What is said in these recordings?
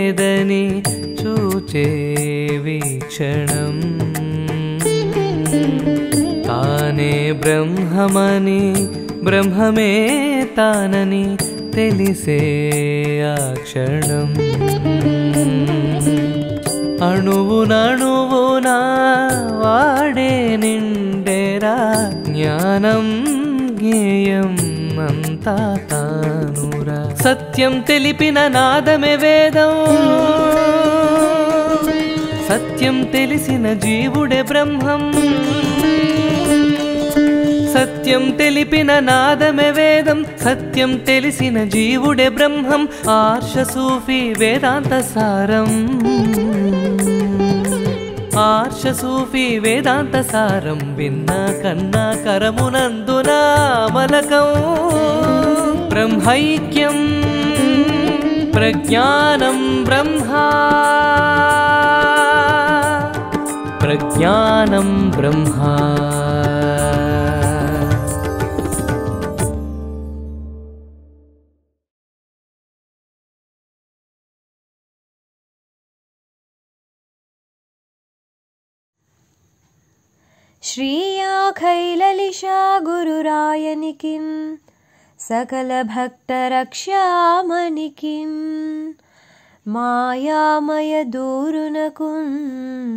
లేదని చూచే వీక్షణం తానే బ్రహ్మమని బ్రహ్మమే తానని తెలిసే ఆ క్షణం అణువునణువున వాడే నిండెరా జ్ఞానం జ్ఞేయం అంతా తానురా సత్యం తెలిపిన నాదమే వేదం సత్యం తెలిసిన జీవుడే బ్రహ్మం సత్యం తెలిపిన నాదమే వేదం సత్యం తెలిసిన జీవుడే బ్రహ్మం ఆర్ష సూఫీ వేదాంత సారం ఆర్ష సూఫీ వేదాంత సారం విన్నా కన్నా కరమునందున మలకం బ్రహ్మైక్యం ప్రజ్ఞానం బ్రహ్మా ప్రజ్ఞానం బ్రహ్మా श्रियाखैललिशा गुरुरायनिकिं सकलभक्तरक्षामणिकिं మాయామయదూరునకున్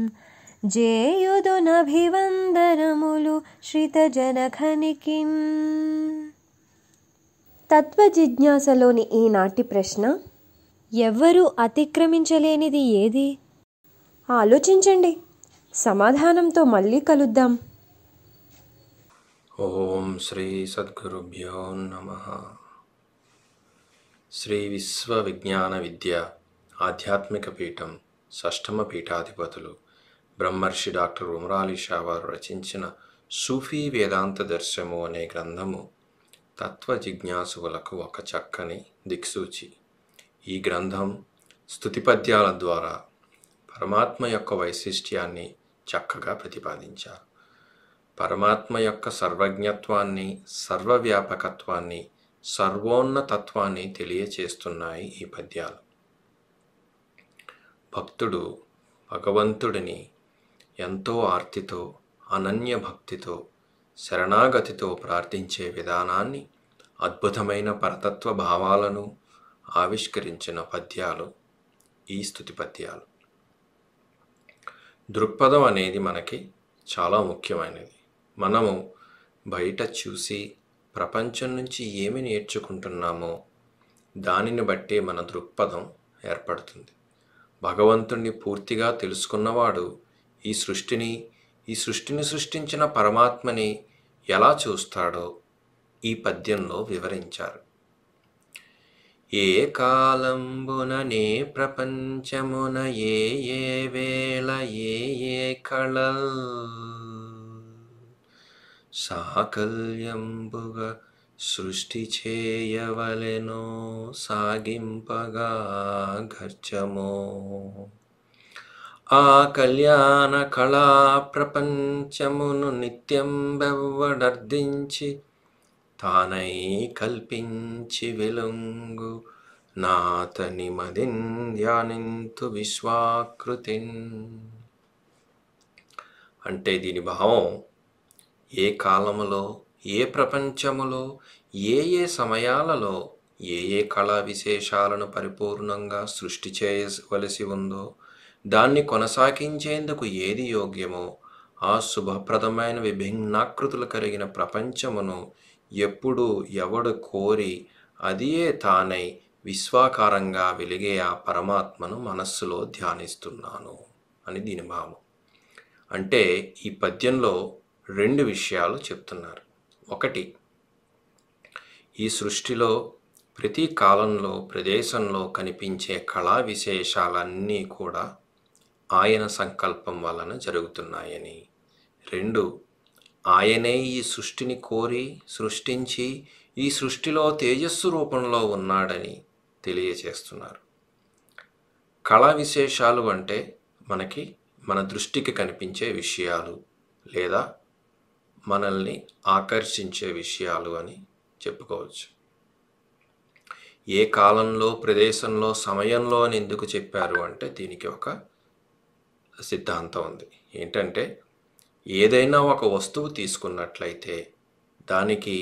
జేయుదునభివందనములు శ్రితజనఖనికిన్ తత్వజిజ్ఞాసలోని ఈనాటి ప్రశ్న ఎవ్వరూ అతిక్రమించలేనిది ఏది ఆలోచించండి సమాధానంతో మళ్ళీ కలుద్దాం ఓం శ్రీ సద్గురుభ్యో నమ శ్రీ విశ్వ విజ్ఞాన విద్య ఆధ్యాత్మిక పీఠం షష్టమ పీఠాధిపతులు బ్రహ్మర్షి డాక్టర్ ఉమరాలి షా వారు రచించిన సూఫీ వేదాంత దర్శము అనే గ్రంథము తత్వ జిజ్ఞాసువులకు ఒక చక్కని దిక్సూచి ఈ గ్రంథం స్తుతిపద్యాల ద్వారా పరమాత్మ యొక్క వైశిష్ట్యాన్ని చక్కగా ప్రతిపాదించారు పరమాత్మ యొక్క సర్వజ్ఞత్వాన్ని సర్వవ్యాపకత్వాన్ని సర్వోన్నతత్వాన్ని తెలియచేస్తున్నాయి ఈ పద్యాలు భక్తుడు భగవంతుడిని ఎంతో ఆర్తితో అనన్య భక్తితో శరణాగతితో ప్రార్థించే విధానాన్ని అద్భుతమైన పరతత్వ భావాలను ఆవిష్కరించిన పద్యాలు ఈ స్తుతి పద్యాలు దృక్పథం అనేది మనకి చాలా ముఖ్యమైనది మనము బయట చూసి ప్రపంచం నుంచి ఏమి నేర్చుకుంటున్నామో దానిని బట్టే మన దృక్పథం ఏర్పడుతుంది భగవంతుణ్ణి పూర్తిగా తెలుసుకున్నవాడు ఈ సృష్టిని ఈ సృష్టిని సృష్టించిన పరమాత్మని ఎలా చూస్తాడో ఈ పద్యంలో వివరించారు ఏ కాలంబుననే ప్రపంచమున ఏ ఏ వేళ ఏ ఏ కళల్ సాకల్యంబుగా సృష్టి చేయవలెనో సాగింపగా ఘర్చమో ఆ కళ్యాణ కళా ప్రపంచమును నిత్యం బెవ్వడర్దించి తానై కల్పించి వెలుంగు నాతని మదిన్ ధ్యానింతు విశ్వాకృతిన్ అంటే దీని భావం ఏ కాలములో ఏ ప్రపంచములో ఏ ఏ సమయాలలో ఏ ఏ కళా విశేషాలను పరిపూర్ణంగా సృష్టి చేయవలసి ఉందో దాన్ని కొనసాగించేందుకు ఏది యోగ్యమో ఆ శుభప్రదమైన విభిన్నాకృతులు కలిగిన ప్రపంచమును ఎప్పుడు ఎవడు కోరి అదియే తానై విశ్వాకారంగా వెలిగే ఆ పరమాత్మను మనస్సులో ధ్యానిస్తున్నాను అని దీని భావం అంటే ఈ పద్యంలో రెండు విషయాలు చెప్తున్నారు ఒకటి ఈ సృష్టిలో ప్రతి కాలంలో ప్రదేశంలో కనిపించే కళా విశేషాలన్నీ కూడా ఆయన సంకల్పం వలన జరుగుతున్నాయని రెండు ఆయనే ఈ సృష్టిని కోరి సృష్టించి ఈ సృష్టిలో తేజస్సు రూపంలో ఉన్నాడని తెలియచేస్తున్నారు కళా విశేషాలు అంటే మనకి మన దృష్టికి కనిపించే విషయాలు లేదా మనల్ని ఆకర్షించే విషయాలు అని చెప్పుకోవచ్చు ఏ కాలంలో ప్రదేశంలో సమయంలో అని ఎందుకు చెప్పారు అంటే దీనికి ఒక సిద్ధాంతం ఉంది ఏంటంటే ఏదైనా ఒక వస్తువు తీసుకున్నట్లయితే దానికి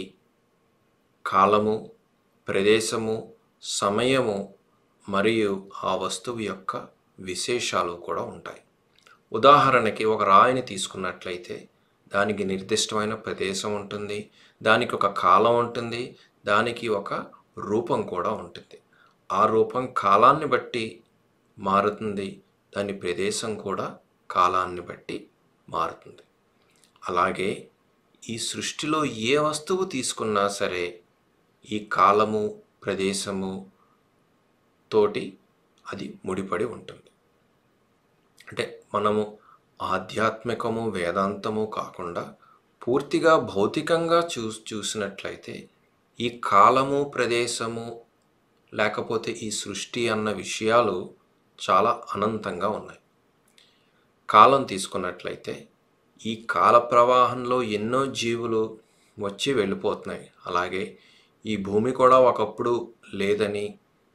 కాలము ప్రదేశము సమయము మరియు ఆ వస్తువు యొక్క విశేషాలు కూడా ఉంటాయి ఉదాహరణకి ఒక రాయిని తీసుకున్నట్లయితే దానికి నిర్దిష్టమైన ప్రదేశం ఉంటుంది దానికి ఒక కాలం ఉంటుంది దానికి ఒక రూపం కూడా ఉంటుంది ఆ రూపం కాలాన్ని బట్టి మారుతుంది దాని ప్రదేశం కూడా కాలాన్ని బట్టి మారుతుంది అలాగే ఈ సృష్టిలో ఏ వస్తువు తీసుకున్నా సరే ఈ కాలము ప్రదేశము తోటి అది ముడిపడి ఉంటుంది అంటే మనము ఆధ్యాత్మికము వేదాంతము కాకుండా పూర్తిగా భౌతికంగా చూ చూసినట్లయితే ఈ కాలము ప్రదేశము లేకపోతే ఈ సృష్టి అన్న విషయాలు చాలా అనంతంగా ఉన్నాయి కాలం తీసుకున్నట్లయితే ఈ కాల ప్రవాహంలో ఎన్నో జీవులు వచ్చి వెళ్ళిపోతున్నాయి అలాగే ఈ భూమి కూడా ఒకప్పుడు లేదని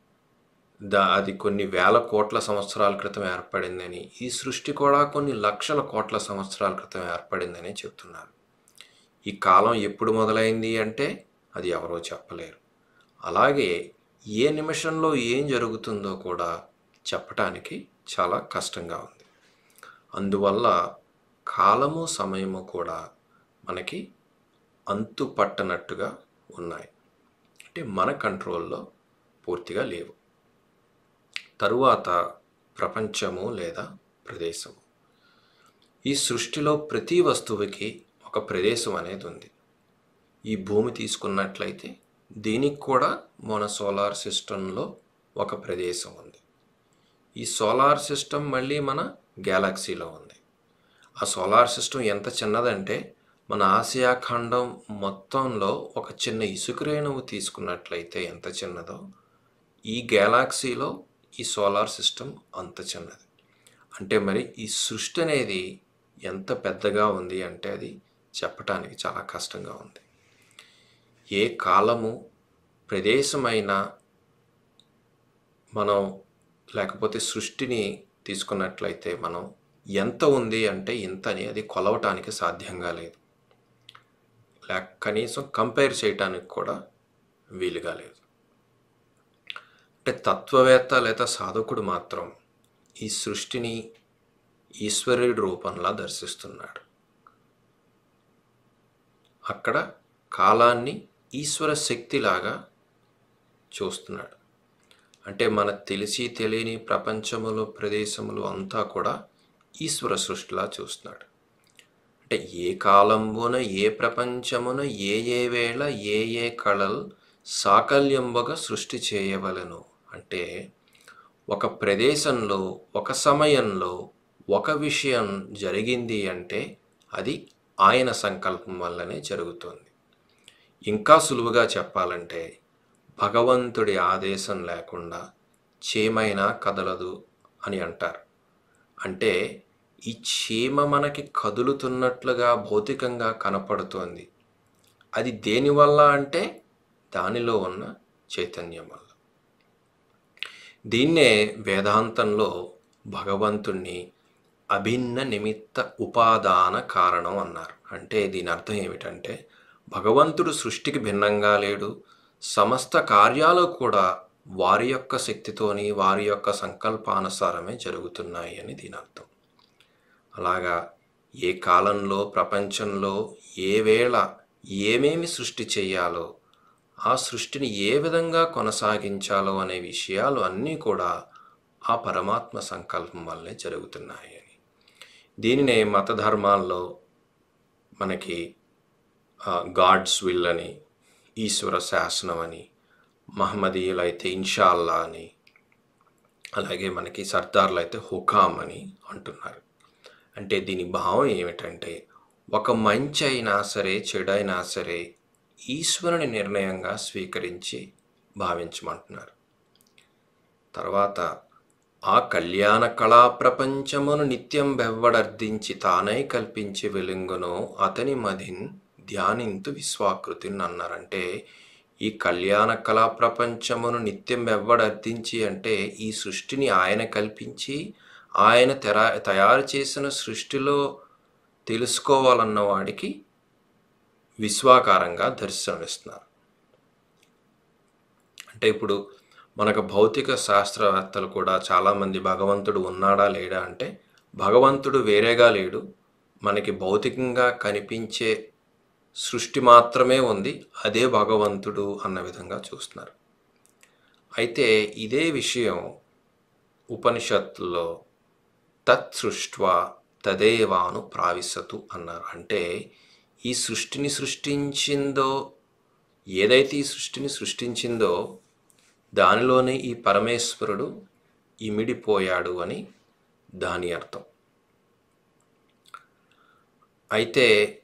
దా అది కొన్ని వేల కోట్ల సంవత్సరాల క్రితం ఏర్పడిందని ఈ సృష్టి కూడా కొన్ని లక్షల కోట్ల సంవత్సరాల క్రితం ఏర్పడిందని చెప్తున్నారు ఈ కాలం ఎప్పుడు మొదలైంది అంటే అది ఎవరో చెప్పలేరు అలాగే ఏ నిమిషంలో ఏం జరుగుతుందో కూడా చెప్పటానికి చాలా కష్టంగా ఉంది అందువల్ల కాలము సమయము కూడా మనకి అంతు పట్టనట్టుగా ఉన్నాయి అంటే మన కంట్రోల్లో పూర్తిగా లేవు తరువాత ప్రపంచము లేదా ప్రదేశము ఈ సృష్టిలో ప్రతి వస్తువుకి ఒక ప్రదేశం అనేది ఉంది ఈ భూమి తీసుకున్నట్లయితే దీనికి కూడా మన సోలార్ సిస్టంలో ఒక ప్రదేశం ఉంది ఈ సోలార్ సిస్టమ్ మళ్ళీ మన గ్యాలక్సీలో ఉంది ఆ సోలార్ సిస్టమ్ ఎంత చిన్నదంటే మన ఆసియా ఖండం మొత్తంలో ఒక చిన్న ఇసుక రేణువు తీసుకున్నట్లయితే ఎంత చిన్నదో ఈ గ్యాలక్సీలో ఈ సోలార్ సిస్టమ్ అంత చిన్నది అంటే మరి ఈ సృష్టి అనేది ఎంత పెద్దగా ఉంది అంటే అది చెప్పటానికి చాలా కష్టంగా ఉంది ఏ కాలము ప్రదేశమైన మనం లేకపోతే సృష్టిని తీసుకున్నట్లయితే మనం ఎంత ఉంది అంటే ఇంత అని అది కొలవటానికి సాధ్యంగా లేదు లేక కనీసం కంపేర్ చేయటానికి కూడా వీలుగా లేదు అంటే తత్వవేత్త లేదా సాధకుడు మాత్రం ఈ సృష్టిని ఈశ్వరుడి రూపంలా దర్శిస్తున్నాడు అక్కడ కాలాన్ని ఈశ్వర శక్తిలాగా చూస్తున్నాడు అంటే మన తెలిసి తెలియని ప్రపంచములు ప్రదేశములు అంతా కూడా ఈశ్వర సృష్టిలా చూస్తున్నాడు అంటే ఏ కాలంబున ఏ ప్రపంచమున ఏ ఏ వేళ ఏ ఏ కళలు సాకల్యంబగా సృష్టి చేయవలను అంటే ఒక ప్రదేశంలో ఒక సమయంలో ఒక విషయం జరిగింది అంటే అది ఆయన సంకల్పం వల్లనే జరుగుతుంది ఇంకా సులువుగా చెప్పాలంటే భగవంతుడి ఆదేశం లేకుండా చీమైనా కదలదు అని అంటారు అంటే ఈ చీమ మనకి కదులుతున్నట్లుగా భౌతికంగా కనపడుతోంది అది దేనివల్ల అంటే దానిలో ఉన్న చైతన్యం వల్ల దీన్నే వేదాంతంలో భగవంతుణ్ణి అభిన్న నిమిత్త ఉపాదాన కారణం అన్నారు అంటే దీని అర్థం ఏమిటంటే భగవంతుడు సృష్టికి భిన్నంగా లేడు సమస్త కార్యాలు కూడా వారి యొక్క శక్తితోని వారి యొక్క సంకల్పానుసారమే జరుగుతున్నాయి అని దీని అర్థం అలాగా ఏ కాలంలో ప్రపంచంలో ఏ వేళ ఏమేమి సృష్టి చేయాలో ఆ సృష్టిని ఏ విధంగా కొనసాగించాలో అనే విషయాలు అన్నీ కూడా ఆ పరమాత్మ సంకల్పం వల్లే జరుగుతున్నాయి అని దీనినే మత ధర్మాల్లో మనకి గాడ్స్ విల్ అని ఈశ్వర శాసనం అని మహమ్మదీయులు అయితే ఇన్షాల్లా అని అలాగే మనకి సర్దార్లు అయితే హుకాం అని అంటున్నారు అంటే దీని భావం ఏమిటంటే ఒక మంచి అయినా సరే చెడైనా సరే ఈశ్వరుని నిర్ణయంగా స్వీకరించి భావించమంటున్నారు తర్వాత ఆ కళ్యాణ కళా ప్రపంచమును నిత్యం బెవ్వడర్దించి తానై కల్పించి వెలుంగును అతని మదిన్ ధ్యానింతు విశ్వాకృతిని అన్నారంటే ఈ కళ్యాణ కళా ప్రపంచమును నిత్యం వెవ్వడర్థించి అంటే ఈ సృష్టిని ఆయన కల్పించి ఆయన తెరా తయారు చేసిన సృష్టిలో తెలుసుకోవాలన్న వాడికి విశ్వాకారంగా దర్శనమిస్తున్నారు అంటే ఇప్పుడు మనకు భౌతిక శాస్త్రవేత్తలు కూడా చాలామంది భగవంతుడు ఉన్నాడా లేడా అంటే భగవంతుడు వేరేగా లేడు మనకి భౌతికంగా కనిపించే సృష్టి మాత్రమే ఉంది అదే భగవంతుడు అన్న విధంగా చూస్తున్నారు అయితే ఇదే విషయం ఉపనిషత్తుల్లో తత్ సృష్ట్వా తదేవాను ప్రావిశతు అన్నారు అంటే ఈ సృష్టిని సృష్టించిందో ఏదైతే ఈ సృష్టిని సృష్టించిందో దానిలోనే ఈ పరమేశ్వరుడు ఇమిడిపోయాడు అని దాని అర్థం అయితే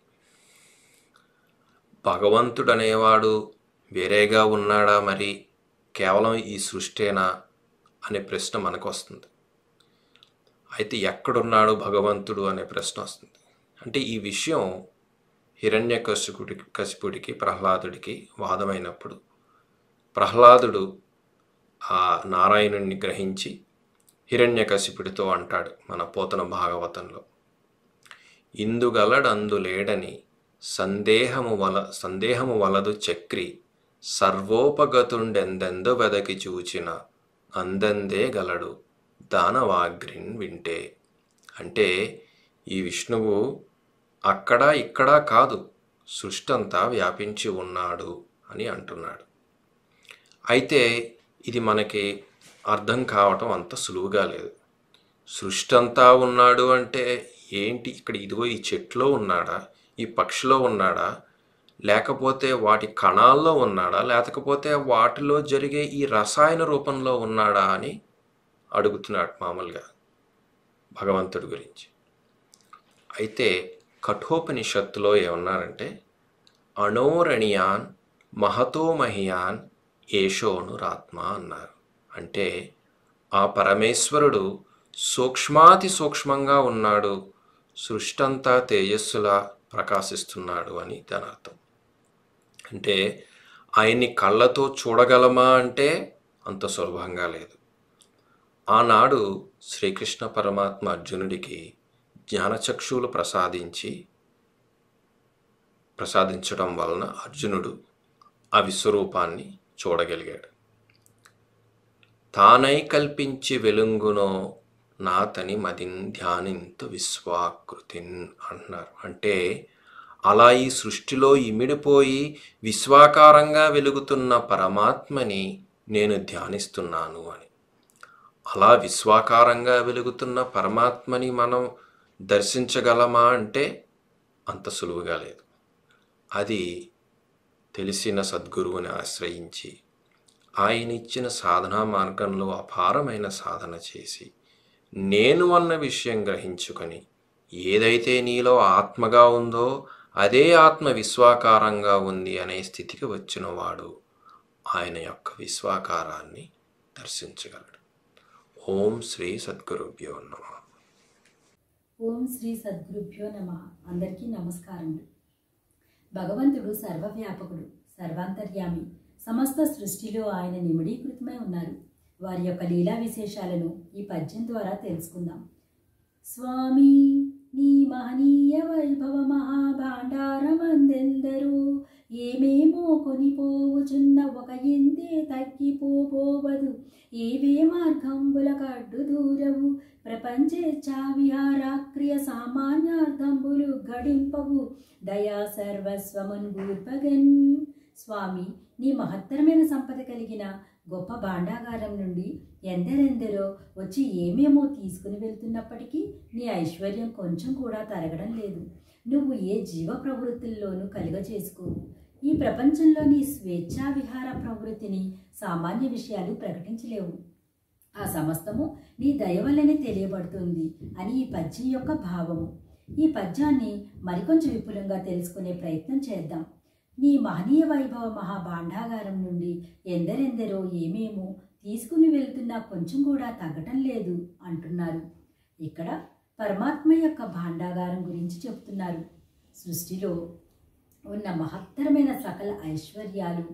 భగవంతుడు అనేవాడు వేరేగా ఉన్నాడా మరి కేవలం ఈ సృష్టేనా అనే ప్రశ్న మనకు వస్తుంది అయితే ఎక్కడున్నాడు భగవంతుడు అనే ప్రశ్న వస్తుంది అంటే ఈ విషయం హిరణ్య కశిపుడికి కశిపుడికి ప్రహ్లాదుడికి వాదమైనప్పుడు ప్రహ్లాదుడు ఆ నారాయణుణ్ణి గ్రహించి హిరణ్యకశిపుడితో అంటాడు మన పోతన భాగవతంలో ఇందుగలడందు లేడని సందేహము వల సందేహము వలదు చక్రి సర్వోపగతుండెందెందు వెదకి చూచిన అందందే గలడు దానవాగ్రిన్ వింటే అంటే ఈ విష్ణువు అక్కడ ఇక్కడ కాదు సృష్టంతా వ్యాపించి ఉన్నాడు అని అంటున్నాడు అయితే ఇది మనకి అర్థం కావటం అంత సులువుగా లేదు సృష్టి అంతా ఉన్నాడు అంటే ఏంటి ఇక్కడ ఇదిగో ఈ చెట్లో ఉన్నాడా ఈ పక్షిలో ఉన్నాడా లేకపోతే వాటి కణాల్లో ఉన్నాడా లేకపోతే వాటిలో జరిగే ఈ రసాయన రూపంలో ఉన్నాడా అని అడుగుతున్నాడు మామూలుగా భగవంతుడి గురించి అయితే కఠోపనిషత్తులో ఏమన్నారంటే అణోరణియాన్ మహతో మహియాన్ ఏషోనురాత్మ అన్నారు అంటే ఆ పరమేశ్వరుడు సూక్ష్మాతి సూక్ష్మంగా ఉన్నాడు సృష్టంతా తేజస్సులా ప్రకాశిస్తున్నాడు అని దాని అర్థం అంటే ఆయన్ని కళ్ళతో చూడగలమా అంటే అంత సులభంగా లేదు ఆనాడు శ్రీకృష్ణ పరమాత్మ అర్జునుడికి జ్ఞానచక్షువులు ప్రసాదించి ప్రసాదించడం వలన అర్జునుడు ఆ విశ్వరూపాన్ని చూడగలిగాడు తానై కల్పించి వెలుంగునో నాతని మదిన్ ధ్యానింతు విశ్వాకృతిన్ అంటున్నారు అంటే అలా ఈ సృష్టిలో ఇమిడిపోయి విశ్వాకారంగా వెలుగుతున్న పరమాత్మని నేను ధ్యానిస్తున్నాను అని అలా విశ్వాకారంగా వెలుగుతున్న పరమాత్మని మనం దర్శించగలమా అంటే అంత సులువుగా లేదు అది తెలిసిన సద్గురువుని ఆశ్రయించి ఆయన ఇచ్చిన సాధనా మార్గంలో అపారమైన సాధన చేసి నేను అన్న విషయం గ్రహించుకొని ఏదైతే నీలో ఆత్మగా ఉందో అదే ఆత్మ విశ్వాకారంగా ఉంది అనే స్థితికి వచ్చిన వాడు ఆయన యొక్క విశ్వాకారాన్ని దర్శించగలడు ఓం శ్రీ సద్గురుభ్యో నమ ఓం శ్రీ సద్గురుభ్యో నమ అందరికీ నమస్కారములు భగవంతుడు సర్వవ్యాపకుడు సర్వాంతర్యామి సమస్త సృష్టిలో ఆయన నిమిడీకృతమై ఉన్నారు వారి యొక్క లీలా విశేషాలను ఈ పద్యం ద్వారా తెలుసుకుందాం స్వామి నీ మహనీయ వైభవ మహాభాండారమందెందరూ ఏమేమో కొనిపోవుచున్న ఒక ఎందే తగ్గిపోబోవదు ఏవే మార్గంబుల కడ్డు దూరవు ప్రపంచేచ్ఛా విహారాక్రియ సామాన్యార్థంబులు గడింపవు దయా సర్వస్వమున్ గూర్పగన్ స్వామి నీ మహత్తరమైన సంపద కలిగిన గొప్ప భాండాగారం నుండి ఎందరెందరో వచ్చి ఏమేమో తీసుకుని వెళ్తున్నప్పటికీ నీ ఐశ్వర్యం కొంచెం కూడా తరగడం లేదు నువ్వు ఏ జీవ ప్రవృత్తుల్లోనూ కలుగచేసుకోవు ఈ ప్రపంచంలో నీ స్వేచ్ఛా విహార ప్రవృత్తిని సామాన్య విషయాలు ప్రకటించలేవు ఆ సమస్తము నీ దయ వల్లనే తెలియబడుతుంది అని ఈ పద్యం యొక్క భావము ఈ పద్యాన్ని మరికొంచెం విపులంగా తెలుసుకునే ప్రయత్నం చేద్దాం నీ మహనీయ వైభవ మహాభాండాగారం నుండి ఎందరెందరో ఏమేమో తీసుకుని వెళ్తున్నా కొంచెం కూడా తగ్గటం లేదు అంటున్నారు ఇక్కడ పరమాత్మ యొక్క భాండాగారం గురించి చెప్తున్నారు సృష్టిలో ఉన్న మహత్తరమైన సకల ఐశ్వర్యాలు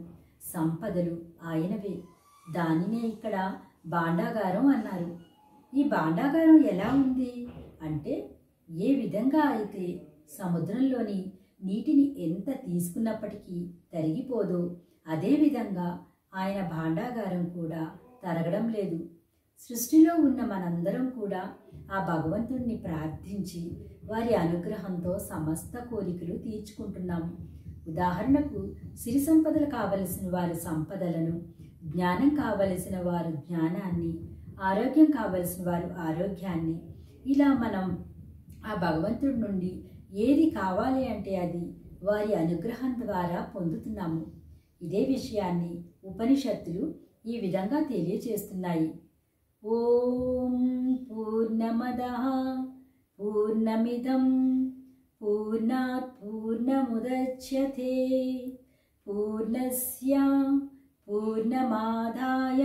సంపదలు ఆయనవే దానినే ఇక్కడ భాండాగారం అన్నారు ఈ భాండాగారం ఎలా ఉంది అంటే ఏ విధంగా అయితే సముద్రంలోని నీటిని ఎంత తీసుకున్నప్పటికీ తరిగిపోదో అదేవిధంగా ఆయన భాండాగారం కూడా తరగడం లేదు సృష్టిలో ఉన్న మనందరం కూడా ఆ భగవంతుణ్ణి ప్రార్థించి వారి అనుగ్రహంతో సమస్త కోరికలు తీర్చుకుంటున్నాము ఉదాహరణకు సిరి సంపదలు కావలసిన వారు సంపదలను జ్ఞానం కావలసిన వారు జ్ఞానాన్ని ఆరోగ్యం కావలసిన వారు ఆరోగ్యాన్ని ఇలా మనం ఆ భగవంతుడి నుండి ఏది కావాలి అంటే అది వారి అనుగ్రహం ద్వారా పొందుతున్నాము ఇదే విషయాన్ని ఉపనిషత్తులు ఈ విధంగా తెలియచేస్తున్నాయి ఓం పూర్ణమద పూర్ణమిదం పూర్ణాత్ పూర్ణముదచ్యతే పూర్ణస్య పూర్ణమాదాయ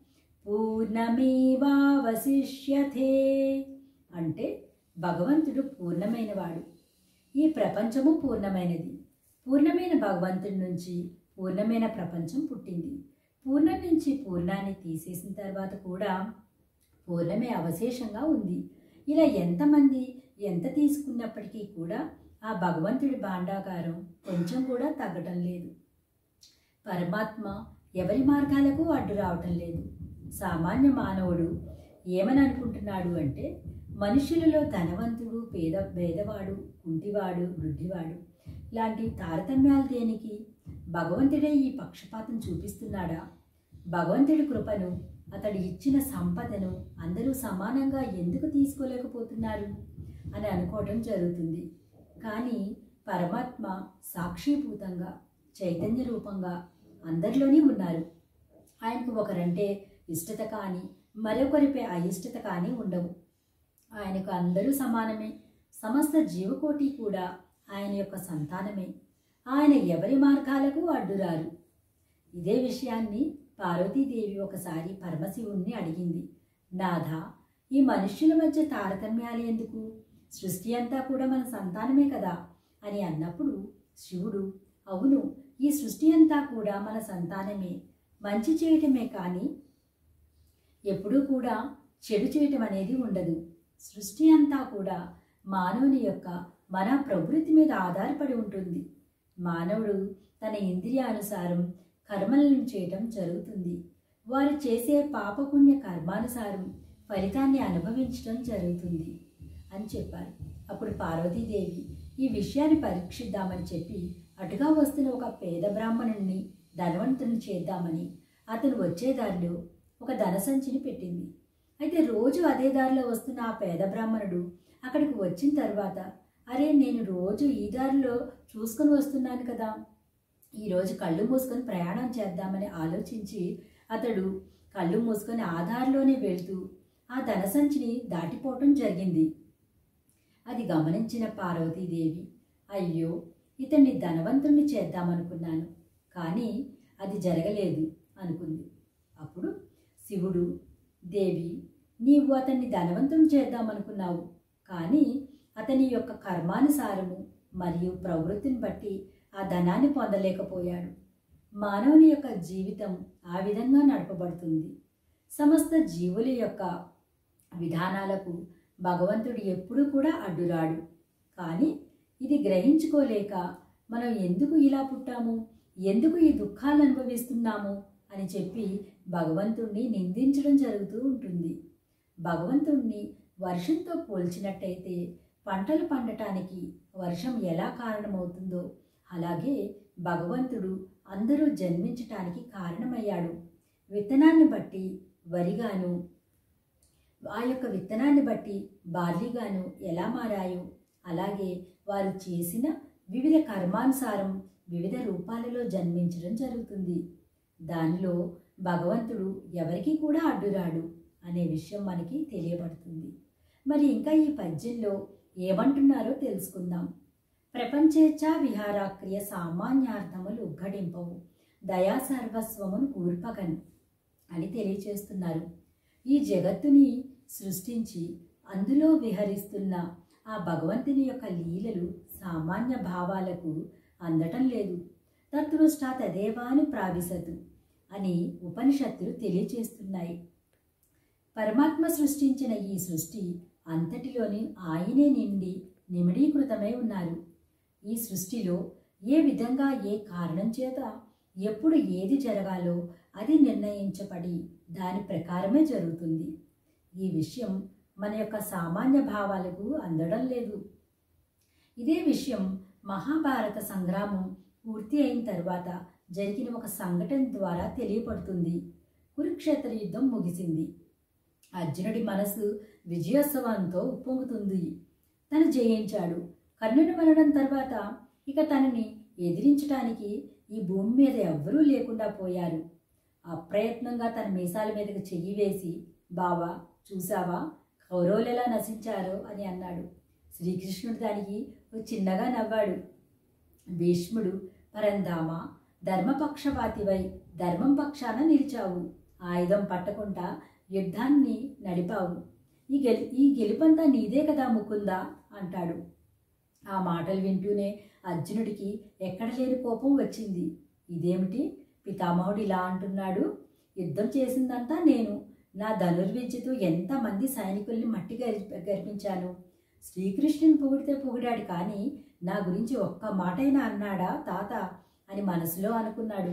పూర్ణమేవావశిష్యతే అంటే భగవంతుడు పూర్ణమైనవాడు ఈ ప్రపంచము పూర్ణమైనది పూర్ణమైన భగవంతుడి నుంచి పూర్ణమైన ప్రపంచం పుట్టింది పూర్ణం నుంచి పూర్ణాన్ని తీసేసిన తర్వాత కూడా పూర్ణమే అవశేషంగా ఉంది ఇలా ఎంతమంది ఎంత తీసుకున్నప్పటికీ కూడా ఆ భగవంతుడి భాండాకారం కొంచెం కూడా తగ్గటం లేదు పరమాత్మ ఎవరి మార్గాలకు అడ్డు రావటం లేదు సామాన్య మానవుడు ఏమని అనుకుంటున్నాడు అంటే మనుషులలో ధనవంతుడు పేద పేదవాడు కుంటివాడు వృద్ధివాడు ఇలాంటి తారతమ్యాలు దేనికి భగవంతుడే ఈ పక్షపాతం చూపిస్తున్నాడా భగవంతుడి కృపను అతడు ఇచ్చిన సంపదను అందరూ సమానంగా ఎందుకు తీసుకోలేకపోతున్నారు అని అనుకోవడం జరుగుతుంది కానీ పరమాత్మ సాక్షిభూతంగా చైతన్య రూపంగా అందరిలోనే ఉన్నారు ఆయనకు ఒకరంటే ఇష్టత కానీ మరొకరిపై అయిష్టత కానీ ఉండవు ఆయనకు అందరూ సమానమే సమస్త జీవకోటి కూడా ఆయన యొక్క సంతానమే ఆయన ఎవరి మార్గాలకు అడ్డురారు ఇదే విషయాన్ని పార్వతీదేవి ఒకసారి పరమశివుణ్ణి అడిగింది నాథ ఈ మనుష్యుల మధ్య తారతమ్యాలు ఎందుకు సృష్టి అంతా కూడా మన సంతానమే కదా అని అన్నప్పుడు శివుడు అవును ఈ సృష్టి అంతా కూడా మన సంతానమే మంచి చేయటమే కానీ ఎప్పుడూ కూడా చెడు చేయటం అనేది ఉండదు సృష్టి అంతా కూడా మానవుని యొక్క మన ప్రవృత్తి మీద ఆధారపడి ఉంటుంది మానవుడు తన ఇంద్రియానుసారం కర్మలను చేయటం జరుగుతుంది వారు చేసే పాపపుణ్య కర్మానుసారం ఫలితాన్ని అనుభవించడం జరుగుతుంది అని చెప్పారు అప్పుడు పార్వతీదేవి ఈ విషయాన్ని పరీక్షిద్దామని చెప్పి అటుగా వస్తున్న ఒక పేద బ్రాహ్మణుణ్ణి ధనవంతుని చేద్దామని అతను వచ్చే దారిలో ఒక ధనసంచిని పెట్టింది అయితే రోజు అదే దారిలో వస్తున్న ఆ పేద బ్రాహ్మణుడు అక్కడికి వచ్చిన తర్వాత అరే నేను రోజు ఈ దారిలో చూసుకొని వస్తున్నాను కదా ఈరోజు కళ్ళు మూసుకొని ప్రయాణం చేద్దామని ఆలోచించి అతడు కళ్ళు మూసుకొని ఆ దారిలోనే వెళ్తూ ఆ ధనసంచిని దాటిపోవటం జరిగింది అది గమనించిన పార్వతీదేవి అయ్యో ఇతన్ని ధనవంతుణ్ణి చేద్దామనుకున్నాను కానీ అది జరగలేదు అనుకుంది అప్పుడు శివుడు దేవి నీవు అతన్ని ధనవంతుని చేద్దామనుకున్నావు కానీ అతని యొక్క కర్మానుసారము మరియు ప్రవృత్తిని బట్టి ఆ ధనాన్ని పొందలేకపోయాడు మానవుని యొక్క జీవితం ఆ విధంగా నడపబడుతుంది సమస్త జీవుల యొక్క విధానాలకు భగవంతుడు ఎప్పుడూ కూడా అడ్డురాడు కానీ ఇది గ్రహించుకోలేక మనం ఎందుకు ఇలా పుట్టాము ఎందుకు ఈ దుఃఖాలు అనుభవిస్తున్నాము అని చెప్పి భగవంతుణ్ణి నిందించడం జరుగుతూ ఉంటుంది భగవంతుణ్ణి వర్షంతో పోల్చినట్టయితే పంటలు పండటానికి వర్షం ఎలా కారణమవుతుందో అలాగే భగవంతుడు అందరూ జన్మించటానికి కారణమయ్యాడు విత్తనాన్ని బట్టి వరిగాను ఆ యొక్క విత్తనాన్ని బట్టి బార్లీగాను ఎలా మారాయో అలాగే వారు చేసిన వివిధ కర్మానుసారం వివిధ రూపాలలో జన్మించడం జరుగుతుంది దానిలో భగవంతుడు ఎవరికి కూడా అడ్డురాడు అనే విషయం మనకి తెలియబడుతుంది మరి ఇంకా ఈ పద్యంలో ఏమంటున్నారో తెలుసుకుందాం ప్రపంచేచ్ఛ విహారాక్రియ సామాన్యార్థములు ఉగ్గడింపవు దయా సర్వస్వమును కూర్పగన్ అని తెలియచేస్తున్నారు ఈ జగత్తుని సృష్టించి అందులో విహరిస్తున్న ఆ భగవంతుని యొక్క లీలలు సామాన్య భావాలకు అందటం లేదు తత్వష్టా తదేవాను ప్రావిశతు అని ఉపనిషత్తులు తెలియచేస్తున్నాయి పరమాత్మ సృష్టించిన ఈ సృష్టి అంతటిలోని ఆయనే నిండి నిమిడీకృతమై ఉన్నారు ఈ సృష్టిలో ఏ విధంగా ఏ కారణం చేత ఎప్పుడు ఏది జరగాలో అది నిర్ణయించబడి దాని ప్రకారమే జరుగుతుంది ఈ విషయం మన యొక్క సామాన్య భావాలకు అందడం లేదు ఇదే విషయం మహాభారత సంగ్రామం పూర్తి అయిన తర్వాత జరిగిన ఒక సంఘటన ద్వారా తెలియపడుతుంది కురుక్షేత్ర యుద్ధం ముగిసింది అర్జునుడి మనసు విజయోత్సవంతో ఉప్పొంగుతుంది తను జయించాడు కర్ణుని మరణం తర్వాత ఇక తనని ఎదిరించడానికి ఈ భూమి మీద ఎవ్వరూ లేకుండా పోయారు అప్రయత్నంగా తన మీసాల మీదకి చెయ్యి వేసి బావా చూసావా కౌరవులు ఎలా నశించారో అని అన్నాడు శ్రీకృష్ణుడు దానికి ఓ చిన్నగా నవ్వాడు భీష్ముడు పరంధామ ధర్మపక్షపాతివై ధర్మం పక్షాన నిలిచావు ఆయుధం పట్టకుండా యుద్ధాన్ని నడిపావు ఈ గెలి ఈ గెలుపంతా నీదే కదా ముకుందా అంటాడు ఆ మాటలు వింటూనే అర్జునుడికి ఎక్కడ లేని కోపం వచ్చింది ఇదేమిటి పితామహుడు ఇలా అంటున్నాడు యుద్ధం చేసిందంతా నేను నా ధనుర్విద్యతో ఎంతమంది సైనికుల్ని మట్టి గరి గర్పించాను శ్రీకృష్ణుని పొగిడితే పొగిడాడు కానీ నా గురించి ఒక్క మాటైనా అన్నాడా తాత అని మనసులో అనుకున్నాడు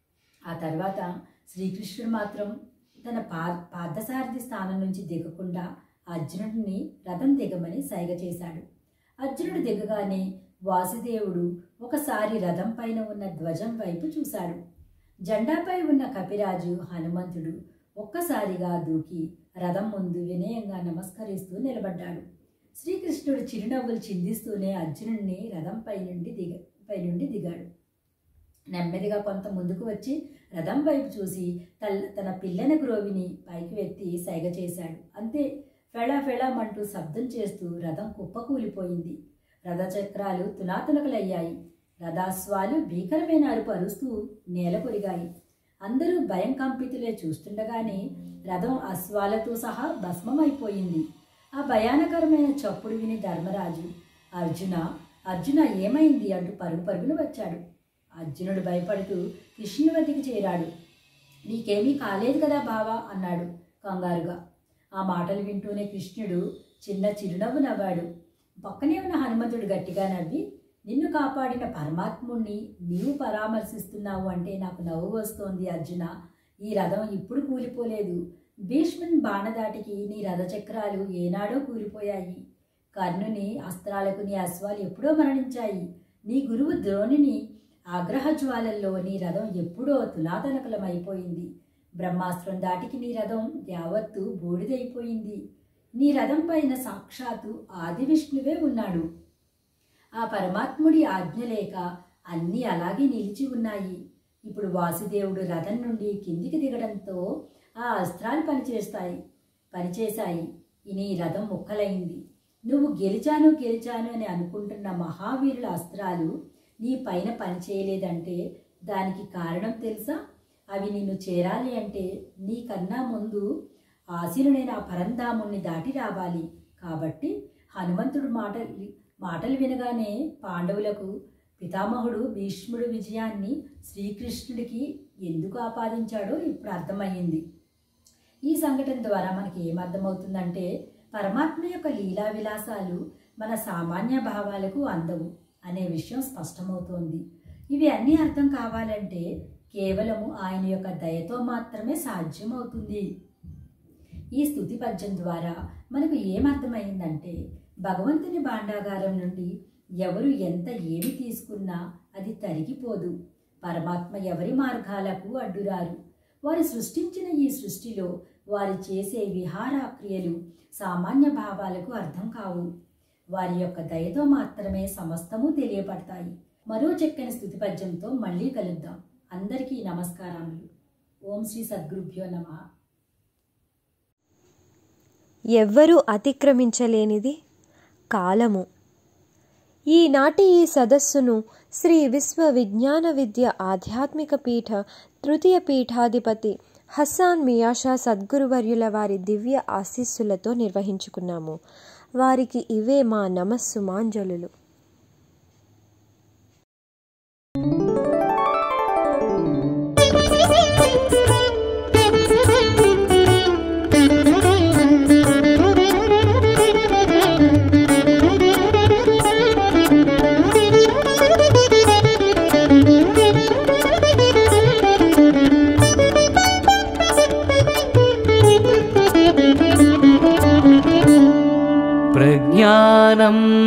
ఆ తర్వాత శ్రీకృష్ణుడు మాత్రం తన పా పార్థసారథి స్థానం నుంచి దిగకుండా అర్జునుడిని రథం దిగమని సైగ చేశాడు అర్జునుడు దిగగానే వాసుదేవుడు ఒకసారి రథం పైన ఉన్న ధ్వజం వైపు చూశాడు జెండాపై ఉన్న కపిరాజు హనుమంతుడు ఒక్కసారిగా దూకి రథం ముందు వినయంగా నమస్కరిస్తూ నిలబడ్డాడు శ్రీకృష్ణుడు చిరునవ్వులు చిందిస్తూనే అర్జునుడిని రథంపై నుండి దిగ పై నుండి దిగాడు నెమ్మదిగా కొంత ముందుకు వచ్చి రథం వైపు చూసి తల్ తన పిల్లన గ్రోవిని పైకి వెత్తి సైగ చేశాడు అంతే ఫెళ ఫెళమంటూ శబ్దం చేస్తూ రథం కుప్పకూలిపోయింది రథచక్రాలు తునాతునకలయ్యాయి రథాస్వాలు భీకరమైన అరుపు అరుస్తూ నేల కొరిగాయి అందరూ భయం కంపితులే చూస్తుండగానే రథం అశ్వాలతో సహా భస్మమైపోయింది ఆ భయానకరమైన చప్పుడు విని ధర్మరాజు అర్జున అర్జున ఏమైంది అంటూ పరుగు పరుగున వచ్చాడు అర్జునుడు భయపడుతూ కృష్ణుని వద్దకు చేరాడు నీకేమీ కాలేదు కదా బావా అన్నాడు కంగారుగా ఆ మాటలు వింటూనే కృష్ణుడు చిన్న చిరునవ్వు నవ్వాడు పక్కనే ఉన్న హనుమంతుడు గట్టిగా నవ్వి నిన్ను కాపాడిన పరమాత్ముణ్ణి నీవు పరామర్శిస్తున్నావు అంటే నాకు నవ్వు వస్తోంది అర్జున ఈ రథం ఇప్పుడు కూలిపోలేదు భీష్ముని బాణదాటికి నీ రథచక్రాలు ఏనాడో కూలిపోయాయి కర్ణుని అస్త్రాలకు నీ అశ్వాలు ఎప్పుడో మరణించాయి నీ గురువు ద్రోణుని ఆగ్రహజ్వాలల్లో నీ రథం ఎప్పుడో తులాతనకలమైపోయింది బ్రహ్మాస్త్రం దాటికి నీ రథం యావత్తు బూడిదైపోయింది నీ రథం పైన సాక్షాత్తు ఆది విష్ణువే ఉన్నాడు ఆ పరమాత్ముడి ఆజ్ఞ లేక అన్నీ అలాగే నిలిచి ఉన్నాయి ఇప్పుడు వాసుదేవుడు రథం నుండి కిందికి దిగడంతో ఆ అస్త్రాలు పనిచేస్తాయి పనిచేశాయి నీ రథం ముక్కలైంది నువ్వు గెలిచాను గెలిచాను అని అనుకుంటున్న మహావీరుల అస్త్రాలు నీ పైన పనిచేయలేదంటే దానికి కారణం తెలుసా అవి నిన్ను చేరాలి అంటే నీకన్నా ముందు ఆశీనుడైన ఆ పరంధాముణ్ణి దాటి రావాలి కాబట్టి హనుమంతుడు మాట మాటలు వినగానే పాండవులకు పితామహుడు భీష్ముడు విజయాన్ని శ్రీకృష్ణుడికి ఎందుకు ఆపాదించాడో ఇప్పుడు అర్థమయ్యింది ఈ సంఘటన ద్వారా మనకి ఏమర్థమవుతుందంటే పరమాత్మ యొక్క లీలా విలాసాలు మన సామాన్య భావాలకు అందవు అనే విషయం స్పష్టమవుతోంది ఇవి అన్నీ అర్థం కావాలంటే కేవలము ఆయన యొక్క దయతో మాత్రమే సాధ్యమవుతుంది ఈ స్థుతి పద్యం ద్వారా మనకు ఏమర్థమైందంటే భగవంతుని భాండాగారం నుండి ఎవరు ఎంత ఏమి తీసుకున్నా అది తరిగిపోదు పరమాత్మ ఎవరి మార్గాలకు అడ్డురారు వారు సృష్టించిన ఈ సృష్టిలో వారు చేసే విహారాక్రియలు సామాన్య భావాలకు అర్థం కావు వారి యొక్క దయతో మాత్రమే సమస్తము తెలియపడతాయి మరో చక్కని స్థుతి పద్యంతో మళ్ళీ కలుద్దాం అందరికీ నమస్కారములు ఓం శ్రీ సద్గురుభ్యో నమః ఎవ్వరూ అతిక్రమించలేనిది కాలము ఈనాటి ఈ సదస్సును శ్రీ విశ్వ విజ్ఞాన విద్య ఆధ్యాత్మిక పీఠ తృతీయ పీఠాధిపతి హస్సాన్ మియాషా సద్గురువర్యుల వారి దివ్య ఆశీస్సులతో నిర్వహించుకున్నాము వారికి ఇవే మా నమస్సుమాంజలులు సమానం